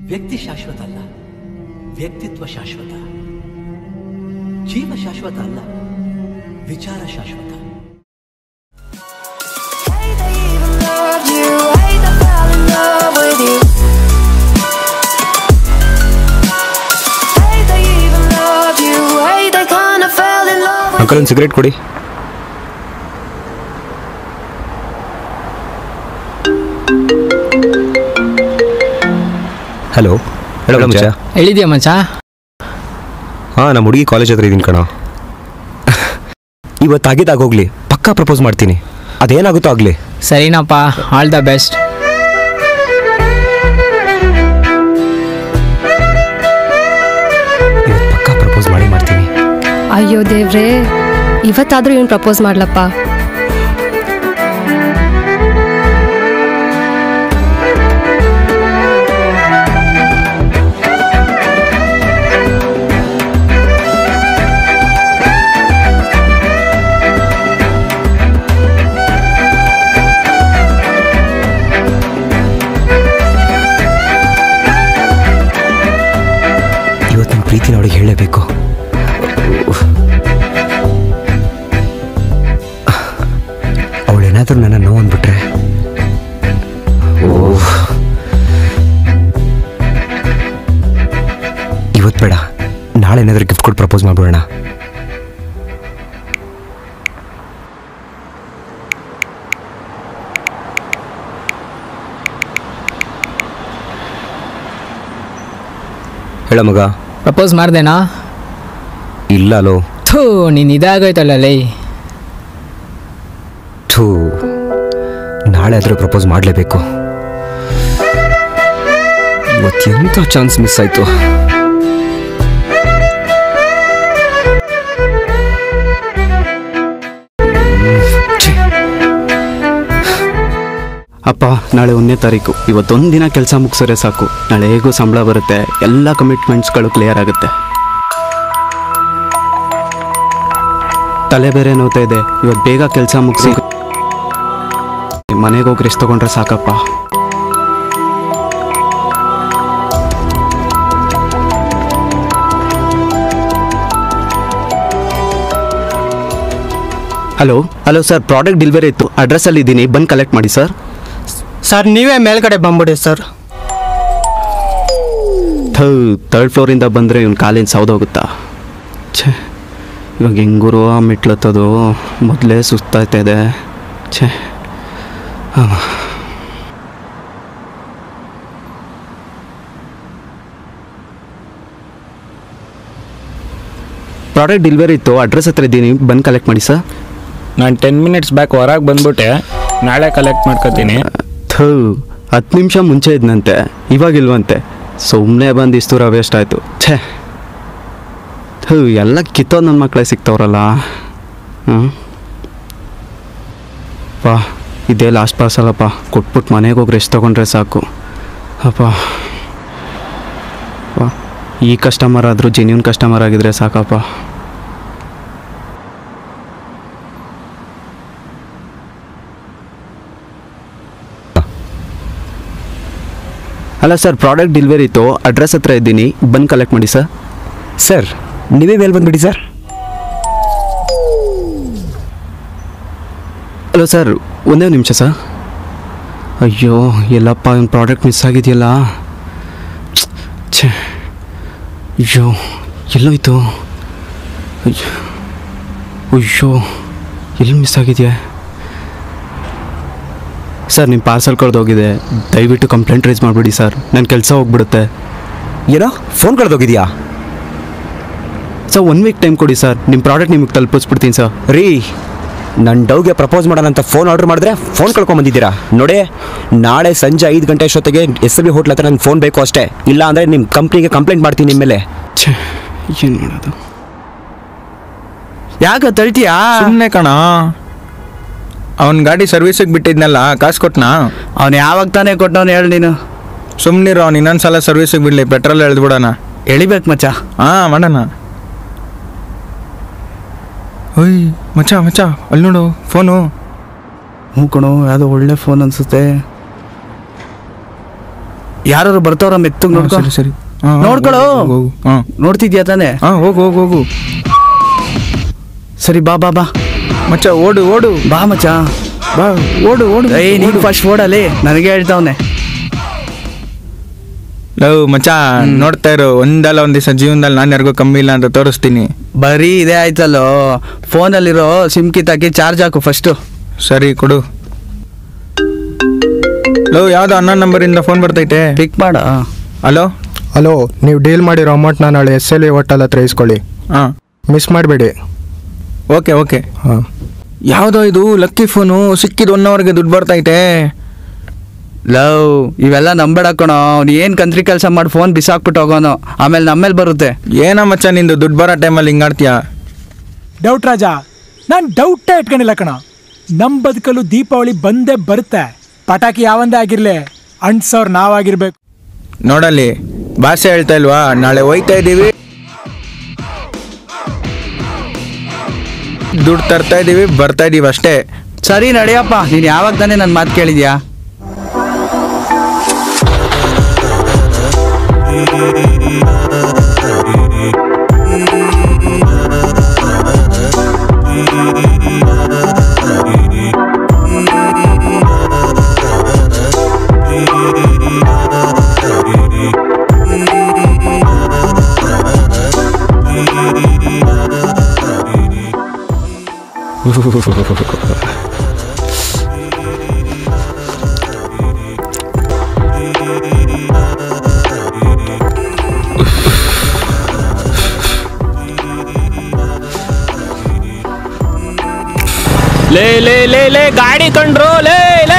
ವ್ಯಕ್ತಿ ಶಾಶ್ವತ ಅಲ್ಲ ವ್ಯಕ್ತಿತ್ವ ಶಾಶ್ವತ ಜೀವ ಶಾಶ್ವತ ಅಲ್ಲ ವಿಚಾರ ಶಾಶ್ವತ Hey, they even loved you. Hey, they fell in love with you. Hey, they even loved you. Hey, they kinda fell in love with uncle ಒಂದು ಸಿಗರೇಟ್ ಕೊಡಿ ಹಲೋ ಹೇಳೋ ಮಚ್ಚ ಹೇಳಿದ್ಯಾ ಮಚ್ಚ ಹಾಂ ನಮ್ಮ ಹುಡುಗಿ ಕಾಲೇಜ್ ಹತ್ರ ಇದೀನಿ ಕಣ ಇವತ್ತು ಆಗಿದ್ದಾಗೋಗ್ಲಿ ಪಕ್ಕಾ ಪ್ರಪೋಸ್ ಮಾಡ್ತೀನಿ ಅದೇನಾಗುತ್ತೋ ಆಗಲಿ ಸರಿನಪ್ಪ ಆಲ್ ದ ಬೆಸ್ಟ್ ಇವತ್ತು ಪಕ್ಕಾ ಪ್ರಪೋಸ್ ಮಾಡಿ ಮಾಡ್ತೀನಿ ಅಯ್ಯೋ ದೇವ್ರೇ ಇವತ್ತಾದ್ರೂ ಇವನು ಪ್ರಪೋಸ್ ಮಾಡ್ಲಪ್ಪ ಇವತ್ತು ನನ್ನ ಪ್ರೀತಿನ ಅವಳಿಗೆ ಹೇಳಲೇಬೇಕು ಅವಳೇನಾದ್ರೂ ನನ್ನ ನೋವು ಅಂದ್ಬಿಟ್ರೆ ಓಹ್ ಇವತ್ತು ಬೇಡ ನಾಳೆ ಏನಾದ್ರೂ ಗಿಫ್ಟ್ ಕೊಟ್ಟು ಪ್ರಪೋಸ್ ಮಾಡ್ಬಿಡೋಣ ಹೇಳ ಮಗ ಪ್ರಪೋಸ್ ಮಾಡ್ದೇನಾ ಇಲ್ಲ ಅಲೋ ಥೂ ನೀನು ಇದಾಗೋಯ್ತಲ್ಲ ಲೈ ಥೂ ನಾಳೆ ಆದರೂ ಪ್ರಪೋಸ್ ಮಾಡಲೇಬೇಕು ಇವತ್ತೆಂಥ ಚಾನ್ಸ್ ಮಿಸ್ ಆಯಿತು ಅಪ್ಪ ನಾಳೆ ಒಂದನೇ ತಾರೀಕು ಇವತ್ತೊಂದು ದಿನ ಕೆಲಸ ಮುಗಿಸಿದ್ರೆ ಸಾಕು ನಾಳೆ ಹೇಗೂ ಸಂಬಳ ಬರುತ್ತೆ ಎಲ್ಲ ಕಮಿಟ್ಮೆಂಟ್ಸ್ಗಳು ಕ್ಲಿಯರ್ ಆಗುತ್ತೆ ತಲೆ ಬೇರೆ ನೋವ್ತಾ ಇದೆ ಇವತ್ತು ಬೇಗ ಕೆಲಸ ಮುಗಿಸಿ ಮನೆಗೆ ಹೋಗಿ ರೆಸ್ಟ್ ತಗೊಂಡ್ರೆ ಸಾಕಪ್ಪ hello hello sir product delivery ಇತ್ತು ಅಡ್ರೆಸ್ಸಲ್ಲಿ ಇದ್ದೀನಿ ಬಂದು ಕಲೆಕ್ಟ್ ಮಾಡಿ ಸರ್ ಸರ್ ನೀವೇ ಮೇಲ್ಗಡೆ ಬಂದ್ಬಿಡಿ ಸರ್ ಥೂ ತರ್ಡ್ ಫ್ಲೋರಿಂದ ಬಂದರೆ ಇವ್ನ ಕಾಲಿನ ಸೌದೋಗುತ್ತಾ ಛೇ ಇವಾಗ ಹೆಂಗೂರು ಆ ಮೆಟ್ಲತ್ತದು ಮೊದಲೇ ಸುಸ್ತಾಯ್ತಾ ಇದೆ ಛೇ ಆ. ಪ್ರಾಡಕ್ಟ್ ಡೆಲಿವರಿ ಇತ್ತು ಅಡ್ರೆಸ್ ಹತ್ರ ಇದ್ದೀನಿ ಬಂದು ಕಲೆಕ್ಟ್ ಮಾಡಿ ಸರ್ ನಾನು ಟೆನ್ ಮಿನಿಟ್ಸ್ ಬ್ಯಾಕ್ ಹೊರಗೆ ಬಂದ್ಬಿಟ್ಟೆ ನಾಳೆ ಕಲೆಕ್ಟ್ ಮಾಡ್ಕೊತೀನಿ ಥೂ ಹತ್ತು ನಿಮಿಷ ಮುಂಚೆ ಇದ್ನಂತೆ ಇವಾಗಿಲ್ವಂತೆ ಸುಮ್ಮನೆ ಬಂದು ಇಷ್ಟು ದೂರ ವೇಸ್ಟ್ ಆಯಿತು ಛೇ ಥೂ ಎಲ್ಲ ಕಿತ್ತೋ ನನ್ನ ಮಕ್ಕಳೇ ಸಿಗ್ತವ್ರಲ್ಲ ಹ್ಞೂ ಪಾ ಇದೇ ಲಾಸ್ಟ್ ಪಾರ್ಸಲಪ್ಪ ಕೊಟ್ಬಿಟ್ಟು ಮನೆಗೆ ಹೋಗಿ ರೆಸ್ಟ್ ತೊಗೊಂಡ್ರೆ ಸಾಕು ಅಪ್ಪ ಪಾ ಈ ಕಸ್ಟಮರ್ ಆದರೂ ಜೆನ್ಯೂನ್ ಕಸ್ಟಮರ್ ಆಗಿದ್ರೆ ಸಾಕಪ್ಪ ಅಲ್ಲ ಸರ್ ಪ್ರಾಡಕ್ಟ್ ಡೆಲಿವರಿ ಇತ್ತು ಅಡ್ರೆಸ್ ಹತ್ರ ಇದ್ದೀನಿ ಬಂದು ಕಲೆಕ್ಟ್ ಮಾಡಿ ಸರ್ ಸರ್ ನೀವೇ ಮೇಲೆ ಬಂದ್ಬಿಡಿ ಸರ್ ಹಲೋ ಸರ್ ಒಂದೇ ನಿಮಿಷ ಸರ್ ಅಯ್ಯೋ ಎಲ್ಲಪ್ಪ ಒಂದು ಪ್ರಾಡಕ್ಟ್ ಮಿಸ್ ಆಗಿದೆಯಲ್ಲ ಛೇ ಅಯ್ಯೋ ಎಲ್ಲೋಯ್ತು ಅಯ್ಯೋ ಅಯ್ಯೋ ಎಲ್ಲಿ ಮಿಸ್ ಆಗಿದೆಯಾ ಸರ್ ನಿಮ್ಮ ಪಾರ್ಸಲ್ ಕಳೆದೋಗಿದೆ ದಯವಿಟ್ಟು ಕಂಪ್ಲೇಂಟ್ ರೈಸ್ ಮಾಡಿಬಿಡಿ ಸರ್ ನನ್ನ ಕೆಲಸ ಹೋಗ್ಬಿಡುತ್ತೆ ಏನೋ ಫೋನ್ ಕಳೆದೋಗಿದ್ಯಾ ಸರ್ ಒನ್ ವೀಕ್ ಟೈಮ್ ಕೊಡಿ ಸರ್ ನಿಮ್ಮ ಪ್ರಾಡಕ್ಟ್ ನಿಮಗೆ ತಲುಪಿಸ್ಬಿಡ್ತೀನಿ ಸರ್ ರೀ ನನ್ನ ಡವ್ಗೆ ಪ್ರಪೋಸ್ ಮಾಡೋಣ ಅಂತ ಫೋನ್ ಆರ್ಡರ್ ಮಾಡಿದ್ರೆ ಫೋನ್ ಕಳ್ಕೊಂಬಂದಿದ್ದೀರಾ ನೋಡಿ ನಾಳೆ ಸಂಜೆ ಐದು ಗಂಟೆ ಅಷ್ಟೊತ್ತಿಗೆ ಎಸ್ ಬಿ ಹೋಟ್ಲ್ ಹತ್ರ ನಂಗೆ ಫೋನ್ ಬೇಕು ಅಷ್ಟೇ ಇಲ್ಲ ಅಂದರೆ ನಿಮ್ಮ ಕಂಪ್ನಿಗೆ ಕಂಪ್ಲೇಂಟ್ ಮಾಡ್ತೀನಿ ನಿಮ್ಮ ಮೇಲೆ ಛೇ ಏನು ಮಾಡೋದು ಯಾಕೆ ತಳ್ತೀಯಾ ಸುಮ್ಮನೆ ಕಣ ಅವನ ಗಾಡಿ ಸರ್ವಿಸಿಗೆ ಬಿಟ್ಟಿದ್ನಲ್ಲ ಕಾಸು ಕೊಟ್ನಾ ಅವ್ನು ಯಾವಾಗ ತಾನೇ ಕೊಟ್ಟವನು ಹೇಳಿ ನೀನು ಸುಮ್ಮನಿರು ಅವ್ನು ಇನ್ನೊಂದ್ಸಲ ಸರ್ವಿಸಿಗೆ ಬಿಡಲಿ ಪೆಟ್ರೋಲ್ ಎಳೆದ್ಬಿಡೋಣ ಎಳಿಬೇಕು ಮಚ್ಚ ಹಾಂ ಮಾಡೋಣ ಓಯ್ ಮಚ್ಚ ಮಚ್ಚ ಅಲ್ಲಿ ನೋಡು ಫೋನು ಹ್ಞೂ ಕಣೋ ಯಾವುದೋ ಒಳ್ಳೆ ಫೋನ್ ಅನಿಸುತ್ತೆ ಯಾರು ಬರ್ತಾವ್ರ ಮೆತ್ತಗ್ ನೋಡ್ಕೊ ಸರಿ ಸರಿ ಹಾ, ಹಾ, ನೋಡ್ಕೊಳು. ಹೋಗು, ಹೋಗು. ಹಾ ನೋಡ್ತಿದ್ಯಾ ತಾನೆ ಹಾ ಹೋಗು ಹೋಗು ಹೋಗು ಸರಿ ಬಾ ಬಾ ಬಾ ಮಚ್ಚ ಓಡು ಓಡು ಬಾ ಮಚ್ಚ ಬಾ ಓಡು ಓಡು ಏಯ್ ನೀನ್ ಫಸ್ಟ್ ಓಡಲಿ ನನಗೆ ಹೇಳ್ತಾವ್ನೆ ಲವ್ ಮಚ್ಚ ನೋಡ್ತಾ ಇರು ಒಂದಲ್ಲ ಒಂದ್ ದಿವಸ ಜೀವನದಲ್ಲಿ ನಾನು ಯಾರಿಗೂ ಕಮ್ಮಿ ಇಲ್ಲ ಅಂತ ತೋರಿಸ್ತೀನಿ ಬರೀ ಇದೇ ಆಯ್ತಲ್ಲೋ ಫೋನಲ್ಲಿರೋ ಸಿಮ್ ಕಿತ್ತಾಕಿ ಚಾರ್ಜ್ ಹಾಕು ಫಸ್ಟು ಸರಿ ಕೊಡು ಲವ್ ಯಾವ್ದೋ ಅನ್ನ ನಂಬರಿಂದ ಫೋನ್ ಬರ್ತೈತೆ ಪಿಕ್ ಮಾಡ ಹಲೋ ಹಲೋ ನೀವು ಡೀಲ್ ಮಾಡಿರೋ ಅಮೌಂಟ್ನ ನಾಳೆ ಎಸ್ ಎಲ್ ವಿ ಹೋಟೆಲ್ ಹತ್ರ ಇಸ್ಕೊಳ್ಳಿ ಹಾಂ ಮಿಸ್ ಮಾಡಬೇಡಿ ಓಕೆ ಓಕೆ ಹಾಂ ಯಾವುದೋ ಇದು ಲಕ್ಕಿ ಫೋನು ಸಿಕ್ಕಿದ ಒನ್ ಅವರ್ಗೆ ದುಡ್ಡು ಬರ್ತೈತೆ ಲವ್ ಇವೆಲ್ಲ ನಂಬೇಡ ಕಣೋ ಅವ್ನು ಏನ್ ಕಂತ್ರಿ ಕೆಲಸ ಮಾಡಿ ಫೋನ್ ಬಿಸಾಕ್ಬಿಟ್ಟು ಹೋಗೋನು ಆಮೇಲೆ ನಮ್ಮೇಲೆ ಬರುತ್ತೆ ಏನ ಮಚ್ಚ ನಿಂದು ದುಡ್ಡು ಬರೋ ಟೈಮಲ್ಲಿ ಹಿಂಗಾಡ್ತೀಯ ಡೌಟ್ ರಾಜ ನಾನು ಡೌಟೇ ಇಟ್ಕೊಂಡಿಲ್ಲ ಕಣ ನಮ್ಮ ಬದುಕಲು ದೀಪಾವಳಿ ಬಂದೇ ಬರುತ್ತೆ ಪಟಾಕಿ ಯಾವಂದೇ ಆಗಿರ್ಲಿ ಅಂಟ್ಸೋರ್ ನಾವಾಗಿರ್ಬೇಕು ನೋಡಲ್ಲಿ ಭಾಷೆ ಹೇಳ್ತಾ ಇಲ್ವಾ ನಾಳೆ ಹೋಯ್ತಾ ಇದ್ದೀವಿ ದುಡ್ಡು ತರ್ತಾ ಇದ್ದೀವಿ ಬರ್ತಾ ಇದೀವಿ ಅಷ್ಟೇ ಸರಿ ನಡೆಯಪ್ಪ ನೀನು ಯಾವಾಗ ತಾನೇ ನನ್ನ ಮಾತು ಕೇಳಿದ್ಯಾ ಲೇ ಲೇ ಲೇ ಲೇ ಗಾಡಿ ಕಂಡ್ರು ಲೇ ಲೇ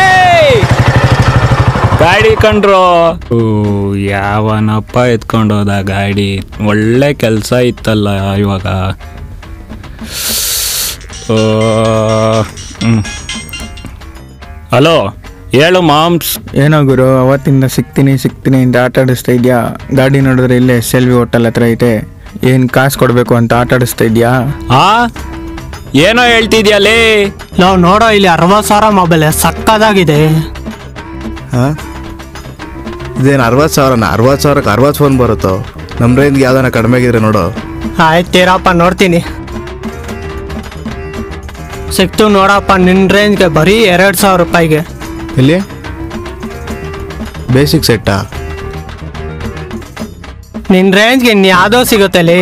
ಗಾಡಿ ಕಂಡ್ರು ಓ ಯಾವನಪ್ಪ ಎತ್ಕೊಂಡೋದ ಗಾಡಿ ಒಳ್ಳೆ ಕೆಲಸ ಇತ್ತಲ್ಲ ಇವಾಗ ಓ ಹ್ಮ್. ಹಲೋ ಹೇಳು ಮಾಮ್ಸ್ ಏನೋ ಗುರು ಅವತ್ತಿಂದ ಸಿಗ್ತೀನಿ ಸಿಗ್ತೀನಿ ಅಂತ ಆಟ ಆಡಿಸ್ತಾ ಇದೆಯಾ ಗಾಡಿ ನೋಡಿದ್ರೆ ಇಲ್ಲೇ ಎಸ್ ಎಲ್ ವಿ ಹೋಟೆಲ್ ಹತ್ರ ಐತೆ ಏನು ಕಾಸು ಕೊಡಬೇಕು ಅಂತ ಆಟ ಆಡಿಸ್ತಾ ಇದೆಯಾ ಆ ಏನೋ ಹೇಳ್ತಿದ್ಯಲೇ ನಾವು ನೋಡೋ ಇಲ್ಲಿ ಅರವತ್ತು ಸಾವಿರ ಮೊಬೈಲ್ ಸಕ್ಕದಾಗಿದೆ ಹಾಂ ಇದೇನು ಅರವತ್ತು ಸಾವಿರನ ಅರವತ್ತು ಸಾವಿರಕ್ಕೆ ಅರವತ್ತು ಫೋನ್ ಬರುತ್ತೋ ನಮ್ಮ ರೇಂಜ್ಗೆ ಯಾವ್ದಾನ ಕಡಿಮೆ ಆಗಿದ್ರೆ ನೋಡು ಆಯ್ತೀರಪ್ಪ ನೋಡ್ತೀನಿ ಸಿಕ್ತು ನೋಡಪ್ಪ ನಿನ್ನ ರೇಂಜ್ಗೆ ಬರೀ ಎರಡು ಸಾವಿರ ರೂಪಾಯಿಗೆ ಇಲ್ಲಿ ಬೇಸಿಕ್ ಸೆಟ್ಟಾ ನಿನ್ನ ರೇಂಜ್ಗೆ ಇನ್ನು ಯಾವುದೋ ಸಿಗುತ್ತಲ್ಲಿ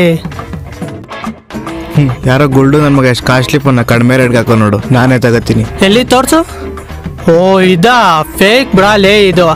ಹ್ಞೂ ಯಾರೋ ಗುಲ್ಡು ನನ್ನ ಮಗ ಎಷ್ಟು ಕಾಸ್ಟ್ಲಿ ಫೋನ್ನ ಕಡಿಮೆ ರೇಟ್ಗೆ ಹಾಕೋ ನೋಡು ನಾನೇ ತಗೋತೀನಿ ಎಲ್ಲಿ ತೋರ್ಸು ಓ ಇದಾ ಫೇಕ್ ಬ್ರಾಲೇ ಇದು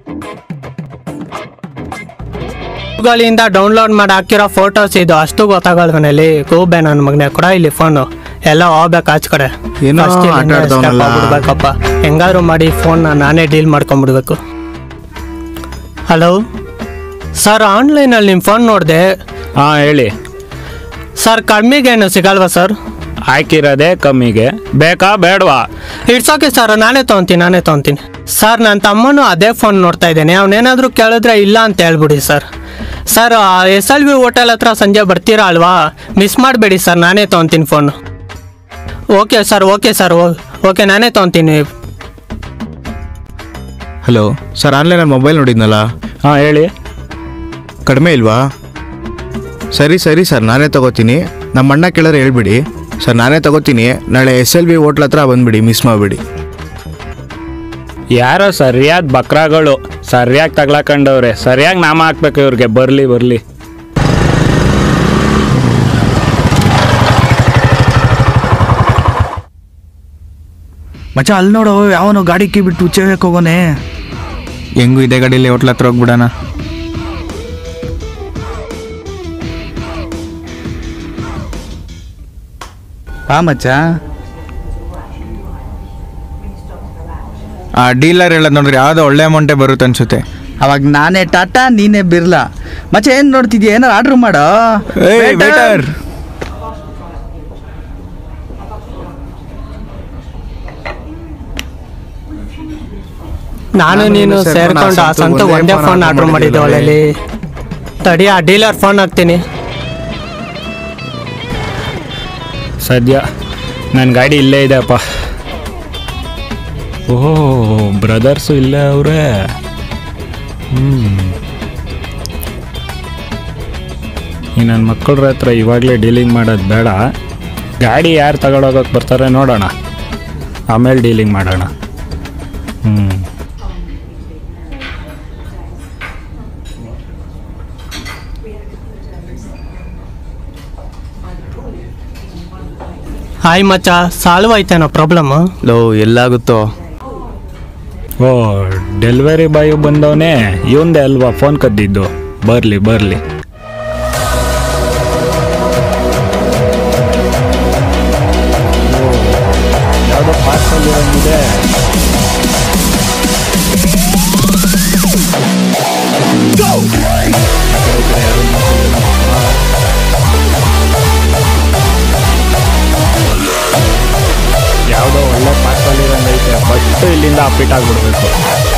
ಗೂಗಲಿಂದ ಡೌನ್ಲೋಡ್ ಮಾಡಿ ಹಾಕಿರೋ ಫೋಟೋಸ್ ಇದು ಅಷ್ಟು ಗೊತ್ತಾಗಲ್ವನಲ್ಲಿ ಕೂಬೆ ನನ್ನ ಮಗನೇ ಕೂಡ ಇಲ್ಲಿ ಫೋನು ಎಲ್ಲ ಹೋಗ್ಬೇಕು ಆಚ ಕಡೆ ಏನೋ First ಇಲ್ಲಿಂದ ಆಟ ಆಡ್ದವ್ನಲ್ಲ. escape ಆಗ್ಬಿಡ್ಬೇಕಪ್ಪ ಹೆಂಗಾದ್ರು ಮಾಡಿ ಫೋನ್ನ ನಾನೇ ಡೀಲ್ ಮಾಡ್ಕೊಂಬಿಡ್ಬೇಕು ಹಲೋ ಸರ್ ಆನ್ಲೈನಲ್ಲಿ ನಿಮ್ಮ ಫೋನ್ ನೋಡಿದೆ ಹಾಂ ಹೇಳಿ ಸರ್ ಕಮ್ಮಿಗೇನು ಸಿಗಲ್ವಾ ಸರ್ ಹಾಕಿರೋದೇ ಕಮ್ಮಿಗೆ ಬೇಕಾ ಬೇಡವಾ ಇಟ್ಸ್ ಓಕೆ ಸರ್ ನಾನೇ ತೊಗೊಂತೀನಿ ನಾನೇ ತೊಗೊಂತೀನಿ ಸರ್ ನನ್ನ ತಮ್ಮನು ಅದೇ ಫೋನ್ ನೋಡ್ತಾ ಇದ್ದೇನೆ ಅವನೇನಾದರೂ ಕೇಳಿದ್ರೆ ಇಲ್ಲ ಅಂತ ಹೇಳ್ಬಿಡಿ sir sir S L V hotel ಹತ್ರ ಸಂಜೆ ಬರ್ತೀರಾ ಅಲ್ವಾ ಮಿಸ್ ಮಾಡಬೇಡಿ ಸರ್ ನಾನೇ ತೊಗೊಂತೀನಿ phone okay sir okay sir okay ನಾನೇ ತೊಗೊಂತೀನಿ ಹಲೋ ಸರ್ ಆನ್ಲೈನಲ್ಲಿ ಮೊಬೈಲ್ ನೋಡಿದ್ನಲ್ಲ ಹಾಂ ಹೇಳಿ ಕಡಿಮೆ ಇಲ್ವಾ ಸರಿ ಸರಿ ಸರ್ ನಾನೇ ತಗೋತೀನಿ ನಮ್ಮ ಅಣ್ಣ ಕೇಳಿದ್ರೆ ಹೇಳ್ಬಿಡಿ ಸರ್ ನಾನೇ ತಗೋತೀನಿ ನಾಳೆ ಎಸ್ ಎಲ್ ಬಿ ಹೋಟ್ಲ್ ಹತ್ರ ಬಂದ್ಬಿಡಿ ಮಿಸ್ ಮಾಡಬೇಡಿ ಯಾರೋ ಸರಿಯಾದ ಬಕ್ರಾಗಳು ಸರಿಯಾಗಿ ತಗ್ಲಾಕೊಂಡವ್ರೆ ಸರಿಯಾಗಿ ನಾಮ ಹಾಕ್ಬೇಕು ಇವ್ರಿಗೆ ಬರಲಿ ಬರಲಿ ಮಚ್ಚ ಅಲ್ಲಿ ನೋಡು ಯಾವನು ಗಾಡಿ ಕೀ ಬಿಟ್ಟು ಉಚ್ಚಬೇಕು ಹೋಗೋನೆ ಹೆಂಗೂ ಇದೇ ಗಾಡಿಯಲ್ಲಿ ಹೋಟ್ಲ್ ಹತ್ರ ಹೋಗ್ಬಿಡೋಣ ಬಾ ಮಚ್ಚ ಆ ಡೀಲರ್ ಹೇಳೋದು ನೋಡಿದ್ರೆ ಯಾವುದೋ ಒಳ್ಳೆ ಅಮೌಂಟೇ ಬರುತ್ತೆ ಅನ್ಸುತ್ತೆ ಅವಾಗ ನಾನೇ ಟಾಟಾ ನೀನೇ ಬಿರ್ಲಾ ಮಚ್ಚ ಏನ್ ನೋಡ್ತಿದ್ಯಾ ಏನಾರು ಆರ್ಡರ್ ಮಾಡೋ ಏಯ್ ವೇಟರ್ ನಾನು ನೀನು ಸೇರ್ಕೊಂಡು ಆ ಸಂತು ಒಂದೇ ಫೋನ್ ಆರ್ಡರ್ ಮಾಡಿದ್ದೆ ಒಳ್ಳೆಯಲ್ಲಿ ತಡಿ ಆ ಡೀಲರ್ ಫೋನ್ ಹಾಕ್ತೀನಿ ಸದ್ಯ ನನ್ನ ಗಾಡಿ ಇಲ್ಲೇ ಇದೆಪ್ಪ ಓ ಬ್ರದರ್ಸು ಇಲ್ಲೇ ಅವರೇ ಹ್ಮ್ ಈ ನನ್ನ ಮಕ್ಕಳ ಹತ್ರ ಇವಾಗಲೇ ಡೀಲಿಂಗ್ ಮಾಡೋದು ಬೇಡ ಗಾಡಿ ಯಾರು ತಗೊಂಡೋಗಕ್ಕೆ ಬರ್ತಾರೆ ನೋಡೋಣ ಆಮೇಲೆ ಡೀಲಿಂಗ್ ಮಾಡೋಣ ಹ್ಞೂ ಹಾಯ್ ಮಚ್ಚ ಸಾಲ್ವ್ ಆಯ್ತೇನೋ ಪ್ರಾಬ್ಲಮ್ ಲೋ ಎಲ್ಲಾಗುತ್ತೋ ಓ ಡೆಲಿವರಿ ಬಾಯ್ ಬಂದವನೇ ಇವಂದೇ ಅಲ್ವಾ ಫೋನ್ ಕದ್ದಿದ್ದು ಬರಲಿ ಬರಲಿ ಯಾವುದೋ ಪಾರ್ಸಲ್ ಇರೋಂಗಿದೆ ಯಾವುದೋ ಒಳ್ಳೆ ಪಾರ್ಸಲ್ ಇರೋಂಗೈತೆ ಫಸ್ಟ್ ಇಲ್ಲಿಂದ ಅಪ್ಪಿಟ್ ಆಗ್ಬಿಡ್ಬೇಕು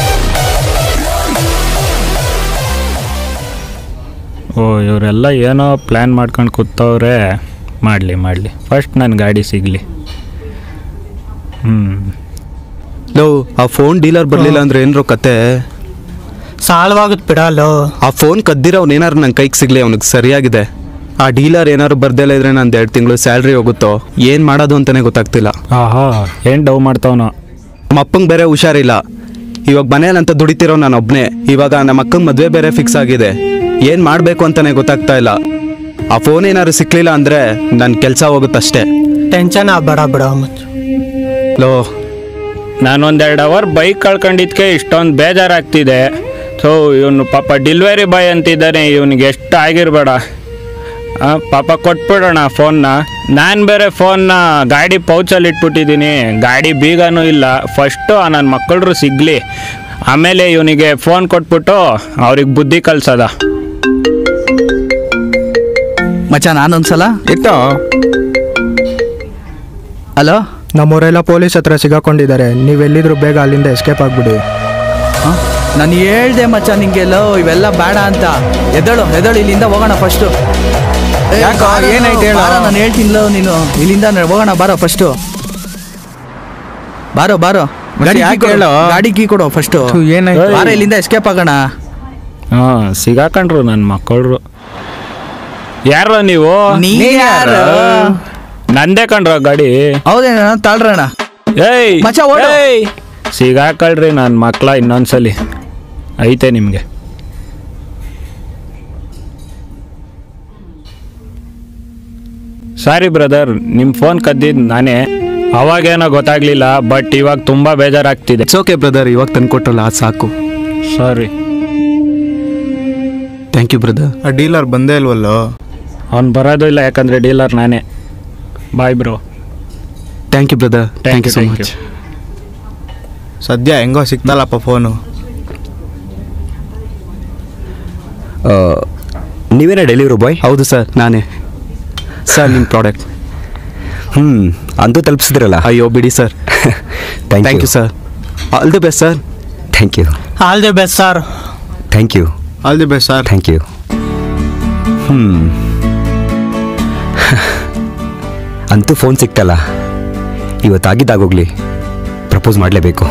ಓ ಇವರೆಲ್ಲ ಏನೋ ಪ್ಲ್ಯಾನ್ ಮಾಡ್ಕೊಂಡು ಕೂತವ್ರೆ ಮಾಡಲಿ ಮಾಡಲಿ ಫಸ್ಟ್ ನನ್ನ ಗಾಡಿ ಸಿಗಲಿ ಹ್ಞೂ ಲೋ ಆ ಫೋನ್ ಡೀಲರ್ ಬರಲಿಲ್ಲ ಅಂದ್ರೆ ಏನ್ರೋ ಕತೆ ಸಾಲ್ವ್ ಆಗುತ್ತೆ ಬಿಡಲ್ಲೋ ಆ ಫೋನ್ ಕದ್ದಿರೋನ್ ಏನಾರು ನನ್ನ ಕೈಗೆ ಸಿಗ್ಲಿ ಅವ್ನಿಗೆ ಸರಿಯಾಗಿದೆ ಆ ಡೀಲರ್ ಏನಾದ್ರು ಬರ್ದಲ್ಲ ಇದ್ರೆ ನಂದು ಎರಡು ತಿಂಗಳು ಸ್ಯಾಲ್ರಿ ಹೋಗುತ್ತೋ ಏನು ಮಾಡೋದು ಅಂತಾನೆ ಗೊತ್ತಾಗ್ತಿಲ್ಲ ಆಹಾ ಏನು ಡವ್ ಮಾಡ್ತಾವನೋ ನಮ್ಮ ಅಪ್ಪಂಗೆ ಬೇರೆ ಹುಷಾರಿಲ್ಲ ಇವಾಗ ಮನೇಲಂತ ದುಡಿತಿರೋ ನಾನು ಒಬ್ಬನೇ ಇವಾಗ ನಮ್ಮ ಅಕ್ಕಂಗೆ ಮದುವೆ ಬೇರೆ ಫಿಕ್ಸ್ ಆಗಿದೆ ಏನು ಮಾಡಬೇಕು ಅಂತಾನೆ ಗೊತ್ತಾಗ್ತಾ ಇಲ್ಲ ಆ ಫೋನ್ ಏನಾದ್ರು ಸಿಕ್ಲಿಲ್ಲ ಅಂದರೆ ನನ್ನ ಕೆಲಸ ಹೋಗುತ್ತಷ್ಟೇ ಟೆನ್ಷನ್ ಆಗಬೇಡ ಬಿಡ ಮಚ್ಚ ಲೋ ನಾನು ಒಂದೆರಡು ಅವರ್ ಬೈಕ್ ಕಳ್ಕೊಂಡಿದ್ಕೆ ಇಷ್ಟೊಂದು ಬೇಜಾರಾಗ್ತಿದೆ ಸೊ ಇವನು ಪಾಪ ಡೆಲಿವರಿ ಬಾಯ್ ಅಂತಿದ್ದಾನೆ ಇವನಿಗೆ ಎಷ್ಟು ಆಗಿರಬೇಡ ಪಾಪ ಕೊಟ್ಬಿಡೋಣ ಫೋನ್ನ ನಾನು ಬೇರೆ ಫೋನ್ನ ಗಾಡಿ ಪೌಚಲ್ಲಿ ಇಟ್ಬಿಟ್ಟಿದ್ದೀನಿ ಗಾಡಿ ಬೀಗನೂ ಇಲ್ಲ ಫಸ್ಟು ನನ್ನ ಮಕ್ಕಳರು ಸಿಗಲಿ ಆಮೇಲೆ ಇವನಿಗೆ ಫೋನ್ ಕೊಟ್ಬಿಟ್ಟು ಅವ್ರಿಗೆ ಬುದ್ಧಿ ಕಲ್ಸದ ಮಚ್ಚ ನಾನೊಂದ್ಸಲ ಇಟ್ಟೋ ಹಲೋ ನಮ್ಮವರೆಲ್ಲ ಪೊಲೀಸ್ ಹತ್ರ ಸಿಗಾಕೊಂಡಿದ್ದಾರೆ ನೀವೆಲ್ಲಿದ್ರು ಬೇಗ ಅಲ್ಲಿಂದ ಎಸ್ಕೇಪ್ ಆಗ್ಬಿಡಿ ನಾನು ಹೇಳ್ದೆ ಮಚ್ಚ ನಿಂಗೆ ಲೋ ಇವೆಲ್ಲ ಬೇಡ ಅಂತ ಎದಳು ಎದಳು ಇಲ್ಲಿಂದ ಹೋಗೋಣ ಫಸ್ಟು ಯಾಕೋ? ಏನಾಯ್ತು ಹೇಳು? ನಾನು ಹೇಳ್ತೀನಿ ಲೋ ನೀನು ಇಲ್ಲಿಂದ ನ- ಹೋಗೋಣ ಬಾರೋ ಫಸ್ಟು ಬಾರೋ ಬಾರೋ ಮತ್ತೆ ಗಾಡಿ ಯಾಕೆ ಕೀ ಕೊಡು. ಹೇಳು? ಗಾಡಿ ಕೀ ಕೊಡು ಫಸ್ಟು ಥು, ಏನಾಯ್ತು? ಬಾರ ಇಲ್ಲಿಂದ ಎಸ್ಕೇಪ್ ಆಗೋಣ ಹಾಂ ಸಿಗಾಕೊಂಡ್ರು ನನ್ನ ಮಕ್ಕಳರು ಯಾರೋ ನೀವು ನೀ ಯಾರು? ನಂದೇ ಕಂಡ್ರ ಗಾಡಿ ಹೌದೇನ ತಾಳ್ರಣ ಏಯ್ ಮಚ್ಚ, ಓಡು. ಏಯ್ ಸಿಗಾಕಳ್ರಿ ನನ್ನ ಮಕ್ಳ ಇನ್ನೊಂದ್ಸಲಿ ಐತೆ ನಿಮಗೆ ಸಾರಿ ಬ್ರದರ್ ನಿಮ್ಮ ಫೋನ್ ಕದ್ದಿದ್ದು ನಾನೇ ಅವಾಗೇನೋ ಗೊತ್ತಾಗ್ಲಿಲ್ಲ ಬಟ್ ಇವಾಗ ತುಂಬಾ ಬೇಜಾರಾಗ್ತಿದೆ ಇಟ್ಸ್ ಓಕೆ ಬ್ರದರ್ ಇವಾಗ ತಂದ್ಕೊಟ್ರಲ್ಲ ಅದು ಸಾಕು ಸಾರಿ ಥ್ಯಾಂಕ್ ಯು ಬ್ರದರ್ ಆ ಡೀಲರ್ ಬಂದೇ ಇಲ್ವಲ್ಲೋ ಅವ್ನು ಬರೋದು ಇಲ್ಲ ಯಾಕಂದ್ರೆ ಡೀಲರ್ ನಾನೇ bye bro thank you brother thank you so thank much ಸದ್ಯ ಹೆಂಗೋ ಸಿಕ್ತಲ್ಲಪ್ಪ ಫೋನು ನೀವೇನೇ ಡೆಲಿವರಿ ಬಾಯ್ ಹೌದು ಸರ್ ನಾನೇ ಸರ್ ನಿಮ್ಮ ಪ್ರಾಡಕ್ಟ್ ಹ್ಞೂ ಅಂತೂ ತಲುಪಿಸಿದ್ರಲ್ಲ ಅಯ್ಯೋ ಬಿಡಿ sir thank thank you you sir all the best sir thank you all the best sir thank you all the best sir thank you ಹ್ಞೂ ಅಂತೂ ಫೋನ್ ಸಿಕ್ತಲ್ಲ ಇವತ್ತಾಗಿದ್ದಾಗೋಗ್ಲಿ ಪ್ರಪೋಸ್ ಮಾಡಲೇಬೇಕು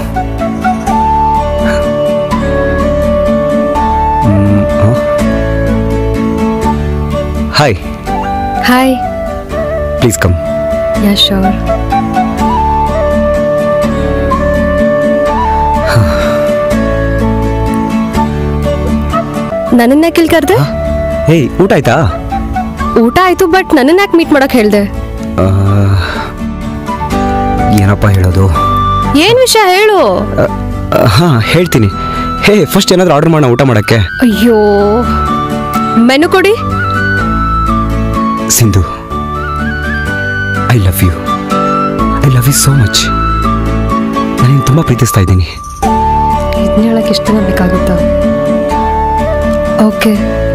hi hi please come yeah sure ನನ್ನನ್ನ ಯಾಕೆ ಕರ್ದೆ ಹೇಯ್ ಊಟ ಆಯ್ತಾ ಊಟ ಆಯ್ತು ಬಟ್ ನನ್ನನ್ನ ಯಾಕೆ ಮೀಟ್ ಮಾಡಕ್ ಹೇಳ್ದೆ ಆ, ಏನಪ್ಪ ಹೇಳೋದು ಏನ್ ವಿಷಯ ಹೇಳು ಹಾಂ ಹೇಳ್ತೀನಿ ಹೇ ಫಸ್ಟ್ ಏನಾದರೂ ಆರ್ಡರ್ ಮಾಡೋಣ ಊಟ ಮಾಡೋಕ್ಕೆ ಅಯ್ಯೋ ಮೆನು ಕೊಡಿ Sindhu I love you I love you so much ನಾನು ತುಂಬ ಪ್ರೀತಿಸ್ತಾ ಇದ್ದೀನಿ ಇದನ್ನ ಹೇಳಕ್ ಎಷ್ಟು ಬೇಕಾಗುತ್ತಾ ಓಕೆ